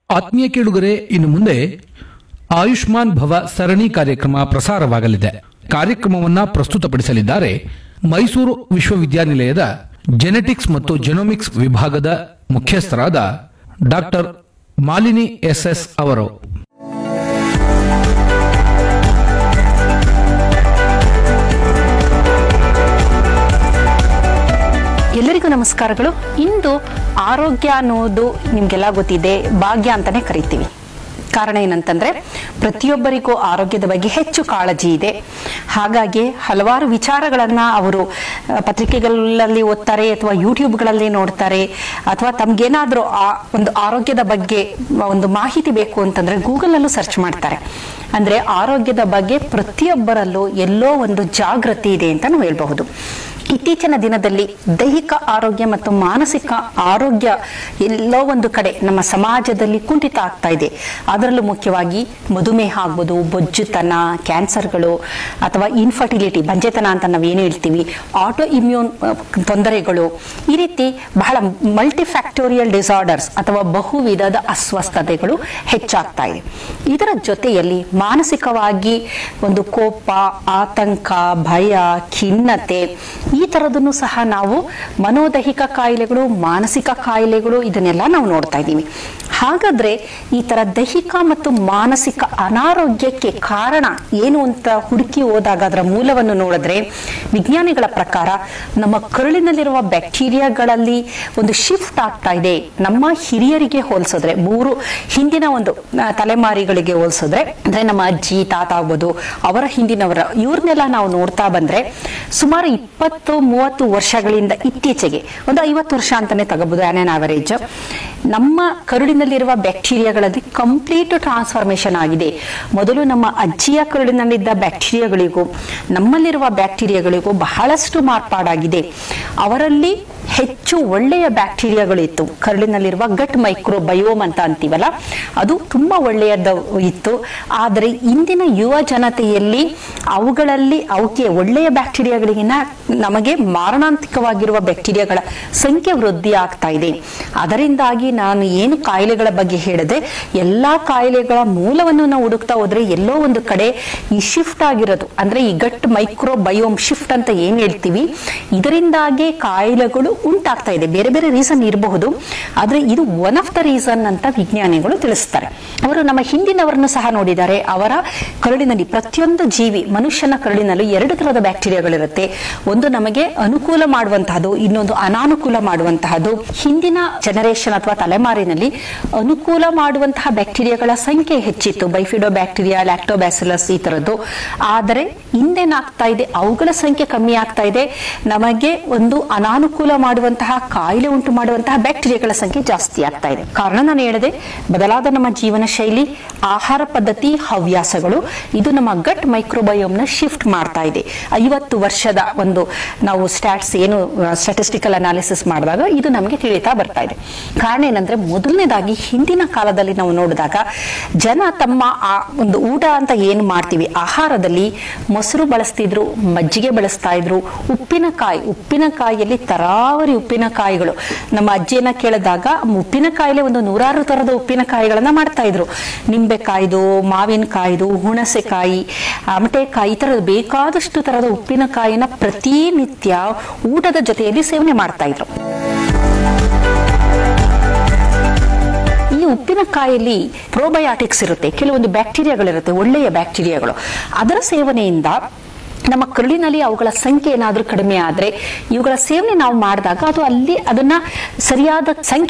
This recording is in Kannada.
ಆತ್ಮೀಯ ಕೇಳುಗರೆ ಇನ್ನು ಮುಂದೆ ಆಯುಷ್ಮಾನ್ ಭವ ಸರಣಿ ಕಾರ್ಯಕ್ರಮ ಪ್ರಸಾರವಾಗಲಿದೆ ಕಾರ್ಯಕ್ರಮವನ್ನ ಪ್ರಸ್ತುತಪಡಿಸಲಿದ್ದಾರೆ ಮೈಸೂರು ವಿಶ್ವವಿದ್ಯಾನಿಲಯದ ಜೆನೆಟಿಕ್ಸ್ ಮತ್ತು ಜೆನೋಮಿಕ್ಸ್ ವಿಭಾಗದ ಮುಖ್ಯಸ್ಥರಾದ ಡಾಕ್ಟರ್ ಮಾಲಿನಿ ಎಸ್ಎಸ್ ಅವರು ಎಲ್ಲರಿಗೂ ನಮಸ್ಕಾರಗಳು ಇಂದು ಆರೋಗ್ಯ ಅನ್ನೋದು ನಿಮ್ಗೆಲ್ಲ ಗೊತ್ತಿದೆ ಭಾಗ್ಯ ಅಂತಾನೆ ಕರಿತೀವಿ ಕಾರಣ ಏನಂತಂದ್ರೆ ಪ್ರತಿಯೊಬ್ಬರಿಗೂ ಆರೋಗ್ಯದ ಬಗ್ಗೆ ಹೆಚ್ಚು ಕಾಳಜಿ ಇದೆ ಹಾಗಾಗಿ ಹಲವಾರು ವಿಚಾರಗಳನ್ನ ಅವರು ಆ, ಪತ್ರಿಕೆಗಳಲ್ಲಿ ಓದ್ತಾರೆ ಅಥವಾ ಯೂಟ್ಯೂಬ್ಗಳಲ್ಲಿ ನೋಡ್ತಾರೆ ಅಥವಾ ತಮ್ಗೇನಾದ್ರೂ ಆ ಒಂದು ಆರೋಗ್ಯದ ಬಗ್ಗೆ ಒಂದು ಮಾಹಿತಿ ಬೇಕು ಅಂತಂದ್ರೆ ಗೂಗಲ್ ಅಲ್ಲೂ ಸರ್ಚ್ ಮಾಡ್ತಾರೆ ಅಂದ್ರೆ ಆರೋಗ್ಯದ ಬಗ್ಗೆ ಪ್ರತಿಯೊಬ್ಬರಲ್ಲೂ ಎಲ್ಲೋ ಒಂದು ಜಾಗೃತಿ ಇದೆ ಅಂತ ನಾವು ಹೇಳ್ಬಹುದು ಇತ್ತೀಚಿನ ದಿನದಲ್ಲಿ ದೈಹಿಕ ಆರೋಗ್ಯ ಮತ್ತು ಮಾನಸಿಕ ಆರೋಗ್ಯ ಎಲ್ಲೋ ಒಂದು ಕಡೆ ನಮ್ಮ ಸಮಾಜದಲ್ಲಿ ಕುಂಠಿತ ಆಗ್ತಾ ಇದೆ ಅದರಲ್ಲೂ ಮುಖ್ಯವಾಗಿ ಮಧುಮೇಹ ಆಗ್ಬೋದು ಬೊಜ್ಜುತನ ಕ್ಯಾನ್ಸರ್ಗಳು ಅಥವಾ ಇನ್ಫರ್ಟಿಲಿಟಿ ಬಂಜೆತನ ಅಂತ ನಾವು ಏನು ಹೇಳ್ತೀವಿ ಆಟೋ ಇಮ್ಯೂನ್ ತೊಂದರೆಗಳು ಈ ರೀತಿ ಬಹಳ ಮಲ್ಟಿಫ್ಯಾಕ್ಟೋರಿಯಲ್ ಡಿಸಾರ್ಡರ್ಸ್ ಅಥವಾ ಬಹು ವಿಧದ ಅಸ್ವಸ್ಥತೆಗಳು ಹೆಚ್ಚಾಗ್ತಾ ಇದೆ ಇದರ ಜೊತೆಯಲ್ಲಿ ಮಾನಸಿಕವಾಗಿ ಒಂದು ಕೋಪ ಆತಂಕ ಭಯ ಖಿನ್ನತೆ ಈ ತರದನ್ನು ಸಹ ನಾವು ಮನೋದೈಹಿಕ ಕಾಯಿಲೆಗಳು ಮಾನಸಿಕ ಕಾಯಿಲೆಗಳು ಇದನ್ನೆಲ್ಲ ನಾವು ನೋಡ್ತಾ ಇದ್ದೀವಿ ಹಾಗಾದ್ರೆ ಈ ತರ ದೈಹಿಕ ಮತ್ತು ಮಾನಸಿಕ ಅನಾರೋಗ್ಯಕ್ಕೆ ಕಾರಣ ಏನು ಅಂತ ಹುಡುಕಿ ಹೋದಾಗ ಅದರ ಮೂಲವನ್ನು ನೋಡಿದ್ರೆ ವಿಜ್ಞಾನಿಗಳ ಪ್ರಕಾರ ನಮ್ಮ ಕರುಳಿನಲ್ಲಿರುವ ಬ್ಯಾಕ್ಟೀರಿಯಾಗಳಲ್ಲಿ ಒಂದು ಶಿಫ್ಟ್ ಆಗ್ತಾ ಇದೆ ನಮ್ಮ ಹಿರಿಯರಿಗೆ ಹೋಲಿಸಿದ್ರೆ ಮೂರು ಹಿಂದಿನ ಒಂದು ಆ, ತಲೆಮಾರಿಗಳಿಗೆ ಹೋಲಿಸಿದ್ರೆ ಅಂದ್ರೆ ನಮ್ಮ ಅಜ್ಜಿ ತಾತ ಆಗ್ಬೋದು ಅವರ ಹಿಂದಿನವರ ಇವ್ರನ್ನೆಲ್ಲ ನಾವು ನೋಡ್ತಾ ಬಂದ್ರೆ ಸುಮಾರು ಇಪ್ಪತ್ತು ಮೂವತ್ತು ವರ್ಷಗಳಿಂದ ಇತ್ತೀಚೆಗೆ ಒಂದು ಐವತ್ತು ವರ್ಷ ಅಂತಾನೆ ತಗೋಬಹುದು ಆನ್ ಆವರೇಜ್ ನಮ್ಮ ಕರುಳಿನಲ್ಲಿರುವ ಬ್ಯಾಕ್ಟೀರಿಯಾಗಳಲ್ಲಿ ಕಂಪ್ಲೀಟ್ ಟ್ರಾನ್ಸ್ಫಾರ್ಮೇಶನ್ ಆಗಿದೆ ಮೊದಲು ನಮ್ಮ ಅಜ್ಜಿಯ ಕರುಳಿನಲ್ಲಿದ್ದ ಬ್ಯಾಕ್ಟೀರಿಯಾಗಳಿಗೂ ನಮ್ಮಲ್ಲಿರುವ ಬ್ಯಾಕ್ಟೀರಿಯಾಗಳಿಗೂ ಬಹಳಷ್ಟು ಮಾರ್ಪಾಡಾಗಿದೆ ಅವರಲ್ಲಿ ಹೆಚ್ಚು ಒಳ್ಳೆಯ ಬ್ಯಾಕ್ಟೀರಿಯಾಗಳಿತ್ತು ಕರುಳಿನಲ್ಲಿರುವ ಗಟ್ ಮೈಕ್ರೋ ಬಯೋಮ್ ಅಂತ ಅಂತೀವಲ್ಲ ಅದು ತುಂಬಾ ಒಳ್ಳೆಯದ ಇತ್ತು ಆದರೆ ಇಂದಿನ ಯುವ ಜನತೆಯಲ್ಲಿ ಅವುಗಳಲ್ಲಿ ಅವಕ್ಕೆ ಒಳ್ಳೆಯ ಬ್ಯಾಕ್ಟೀರಿಯಾಗಳಿಗಿನ ನಮಗೆ ಮಾರಣಾಂತಿಕವಾಗಿರುವ ಬ್ಯಾಕ್ಟೀರಿಯಾಗಳ ಸಂಖ್ಯೆ ವೃದ್ಧಿ ಆಗ್ತಾ ಇದೆ ಅದರಿಂದಾಗಿ ನಾನು ಏನು ಕಾಯಿಲೆಗಳ ಬಗ್ಗೆ ಹೇಳಿದೆ ಎಲ್ಲಾ ಕಾಯಿಲೆಗಳ ಮೂಲವನ್ನು ನಾವು ಹುಡುಕ್ತಾ ಹೋದ್ರೆ ಎಲ್ಲೋ ಒಂದು ಕಡೆ ಈ ಶಿಫ್ಟ್ ಆಗಿರೋದು ಅಂದ್ರೆ ಈ ಗಟ್ ಮೈಕ್ರೋ ಬಯೋಮ್ ಶಿಫ್ಟ್ ಅಂತ ಏನ್ ಹೇಳ್ತೀವಿ ಇದರಿಂದಾಗಿ ಕಾಯಿಲೆಗಳು ಉಂಟಾಗ್ತಾ ಇದೆ ಬೇರೆ ಬೇರೆ ರೀಸನ್ ಇರಬಹುದು ಆದ್ರೆ ಇದು ಒನ್ ಆಫ್ ದ ರೀಸನ್ ಅಂತ ವಿಜ್ಞಾನಿಗಳು ತಿಳಿಸ್ತಾರೆ ಅವರು ನಮ್ಮ ಹಿಂದಿನವರನ್ನು ಸಹ ನೋಡಿದ್ದಾರೆ ಅವರ ಕರುಳಿನಲ್ಲಿ ಪ್ರತಿಯೊಂದು ಜೀವಿ ಮನುಷ್ಯನ ಕರುಳಿನಲ್ಲಿ ಎರಡು ತರಹದ ಬ್ಯಾಕ್ಟೀರಿಯಾಗಳಿರುತ್ತೆ ಒಂದು ನಮಗೆ ಅನುಕೂಲ ಮಾಡುವಂತಹದ್ದು ಇನ್ನೊಂದು ಅನಾನುಕೂಲ ಮಾಡುವಂತಹದ್ದು ಹಿಂದಿನ ಜನರೇಷನ್ ಅಥವಾ ತಲೆಮಾರಿನಲ್ಲಿ ಅನುಕೂಲ ಮಾಡುವಂತಹ ಬ್ಯಾಕ್ಟೀರಿಯಾಗಳ ಸಂಖ್ಯೆ ಹೆಚ್ಚಿತ್ತು ಬೈಫಿಡೋ ಬ್ಯಾಕ್ಟೀರಿಯಾ ಲ್ಯಾಕ್ಟೋಬ್ಯಾಸಿಲಸ್ ಈ ತರದ್ದು ಆದರೆ ಹಿಂದೇನಾಗ್ತಾ ಇದೆ ಅವುಗಳ ಸಂಖ್ಯೆ ಕಮ್ಮಿ ಆಗ್ತಾ ಇದೆ ನಮಗೆ ಒಂದು ಅನಾನುಕೂಲ ಮಾಡುವಂತಹ ಕಾಯಿಲೆ ಉಂಟು ಮಾಡುವಂತಹ ಬ್ಯಾಕ್ಟೀರಿಯಾಗಳ ಸಂಖ್ಯೆ ಜಾಸ್ತಿ ಆಗ್ತಾ ಇದೆ ಕಾರಣ ನಾನು ಹೇಳಿದೆ ಬದಲಾದ ನಮ್ಮ ಜೀವನ ಶೈಲಿ ಆಹಾರ ಪದ್ಧತಿ ಹವ್ಯಾಸಗಳು ಇದು ನಮ್ಮ ಗಟ್ ಮೈಕ್ರೋಬಯೋಮ್ ನ ಶಿಫ್ಟ್ ಮಾಡ್ತಾ ಇದೆ ಐವತ್ತು ವರ್ಷದ ಒಂದು ನಾವು ಸ್ಟ್ಯಾಟ್ಸ್ ಏನು ಸ್ಟಾಟಿಸ್ಟಿಕಲ್ ಅನಾಲಿಸಿಸ್ ಮಾಡಿದಾಗ ಇದು ನಮಗೆ ತಿಳಿತಾ ಬರ್ತಾ ಇದೆ ಕಾರಣ ಏನಂದ್ರೆ ಮೊದಲನೇದಾಗಿ ಹಿಂದಿನ ಕಾಲದಲ್ಲಿ ನಾವು ನೋಡಿದಾಗ ಜನ ತಮ್ಮ ಆ ಒಂದು ಊಟ ಅಂತ ಏನು ಮಾಡ್ತೀವಿ ಆಹಾರದಲ್ಲಿ ಮೊಸರು ಬಳಸ್ತಿದ್ರು ಮಜ್ಜಿಗೆ ಬಳಸ್ತಾ ಇದ್ರು ಉಪ್ಪಿನಕಾಯಿ ಉಪ್ಪಿನಕಾಯಿಯಲ್ಲಿ ತರಾವರಿ ಉಪ್ಪಿನಕಾಯಿಗಳು ನಮ್ಮ ಅಜ್ಜಿಯನ್ನ ಕೇಳಿದಾಗ ಉಪ್ಪಿನಕಾಯಿಲೆ ಒಂದು ನೂರಾರು ತರದ ಉಪ್ಪಿನಕಾಯಿಗಳನ್ನ ಮಾಡ್ತಾ ಇದ್ರು ನಿಂಬೆಕಾಯ್ದು ಮಾವಿನಕಾಯ್ದು ಹುಣಸೆಕಾಯಿ ಆಮಟೆಕಾಯಿ ಈ ತರದ ಬೇಕಾದಷ್ಟು ತರದ ಉಪ್ಪಿನಕಾಯಿನ ಪ್ರತಿನಿತ್ಯ ಊಟದ ಜೊತೆಯಲ್ಲಿ ಸೇವನೆ ಮಾಡ್ತಾ ಇದ್ರು ಈ ಉಪ್ಪಿನಕಾಯಲ್ಲಿ ಪ್ರೋಬಯಾಟಿಕ್ಸ್ ಇರುತ್ತೆ ಕೆಲವೊಂದು ಬ್ಯಾಕ್ಟೀರಿಯಾಗಳಿರುತ್ತೆ ಒಳ್ಳೆಯ ಬ್ಯಾಕ್ಟೀರಿಯಾಗಳು ಅದರ ಸೇವನೆಯಿಂದ ನಮ್ಮ ಕರುಳಿನಲ್ಲಿ ಅವುಗಳ ಸಂಖ್ಯೆ ಏನಾದ್ರೂ ಕಡಿಮೆ ಆದ್ರೆ ಇವುಗಳ ಸೇವನೆ ನಾವು ಮಾಡಿದಾಗ ಅದು ಅಲ್ಲಿ ಅದನ್ನ ಸರಿಯಾದ ಸಂಖ್ಯೆ